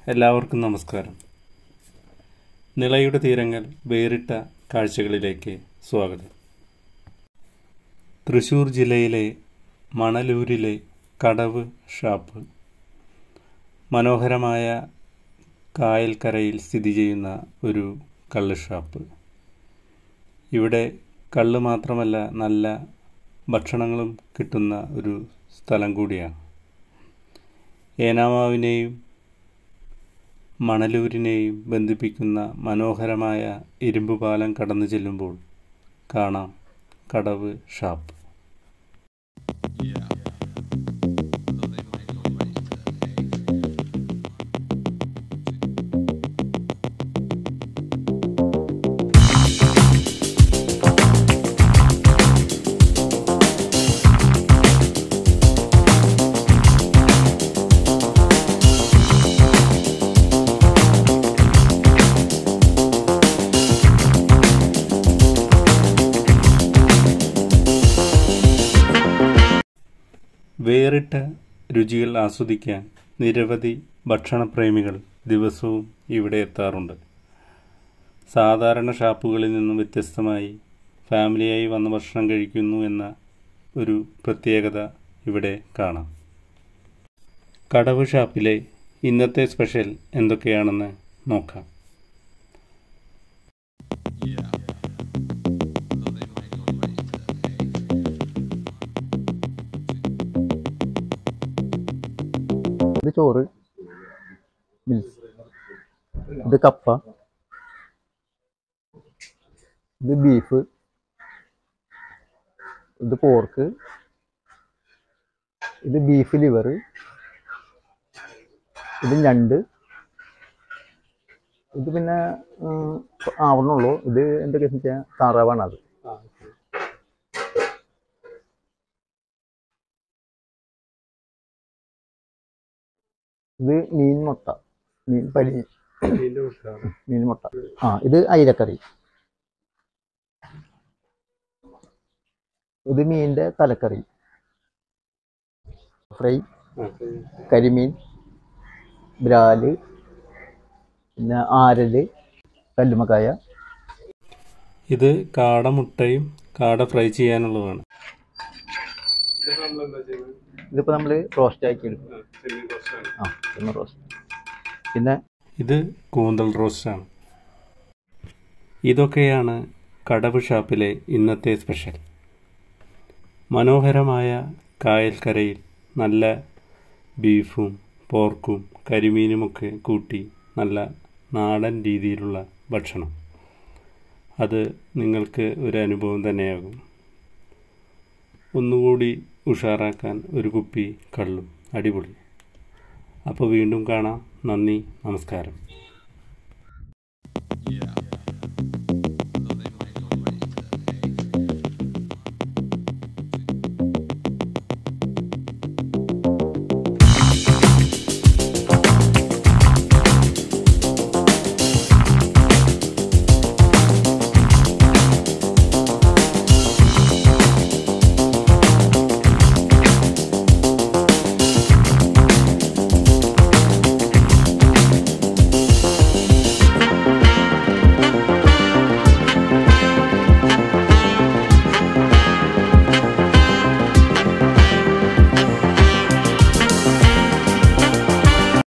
എല്ലാവർക്കും നമസ്കാരം നിളയുടെ തീരങ്ങൾ വേറിട്ട കാഴ്ചകളിലേക്ക് സ്വാഗതം തൃശൂർ ജില്ലയിലെ മണലൂരിലെ കടവ് ഷാപ്പ് മനോഹരമായ കായൽക്കരയിൽ സ്ഥിതി ചെയ്യുന്ന ഒരു കള്ള് ഷാപ്പ് ഇവിടെ കള്ള് മാത്രമല്ല നല്ല ഭക്ഷണങ്ങളും കിട്ടുന്ന ഒരു സ്ഥലം കൂടിയാണ് ഏനാമാവിനെയും മണലൂരിനെയും ബന്ധിപ്പിക്കുന്ന മനോഹരമായ ഇരുമ്പ് പാലം കടന്നു ചെല്ലുമ്പോൾ കാണാം കടവ് ഷാപ്പ് വേറിട്ട രുചികൾ ആസ്വദിക്കാൻ നിരവധി ഭക്ഷണപ്രേമികൾ ദിവസവും ഇവിടെ എത്താറുണ്ട് സാധാരണ ഷാപ്പുകളിൽ നിന്നും വ്യത്യസ്തമായി ഫാമിലിയായി വന്ന് ഭക്ഷണം കഴിക്കുന്നു എന്ന ഒരു പ്രത്യേകത ഇവിടെ കാണാം കടവ് ഷാപ്പിലെ ഇന്നത്തെ സ്പെഷ്യൽ എന്തൊക്കെയാണെന്ന് നോക്കാം ഇത് ചോറ് മിൽസ് ഇത് കപ്പ ഇത് ബീഫ് ഇത് പോർക്ക് ഇത് ബീഫ് ലിവർ ഇത് ഞണ്ട് ഇത് പിന്നെ ഉം, ആവണുള്ളൂ ഇത് എന്തൊക്കെയാണെന്ന് വെച്ചാൽ താറാവാണ് അത് ഇത് മീൻ മുട്ട മീൻ പലി മീൻ മുട്ട ആ ഇത് അയിലക്കറി ഇത് മീനിന്റെ തലക്കറി ഫ്രൈ കരിമീൻ ബ്രാല് പിന്നെ ആരല് കല്ലുമക്കായ ഇത് കാടമുട്ടയും കാട ഫ്രൈ ചെയ്യാനുള്ളതാണ് ഇതിപ്പോ നമ്മള് റോസ്റ്റ് ആക്കി എടുക്കും ആ ഒന്ന് റോസ്റ്റ് പിന്നെ ഇത് കൂന്തൽ റോസ്റ്റാണ് ഇതൊക്കെയാണ് കടവ് ഷാപ്പിലെ ഇന്നത്തെ സ്പെഷ്യൽ മനോഹരമായ കായൽക്കരയിൽ നല്ല ബീഫും പോർക്കും കരിമീനുമൊക്കെ കൂട്ടി നല്ല നാടൻ രീതിയിലുള്ള ഭക്ഷണം അത് നിങ്ങൾക്ക് ഒരു അനുഭവം തന്നെയാകും ഒന്നുകൂടി ഉഷാറാക്കാൻ ഒരു കുപ്പി കള്ളും അടിപൊളി അപ്പോൾ വീണ്ടും കാണാം നന്ദി നമസ്കാരം Yeah.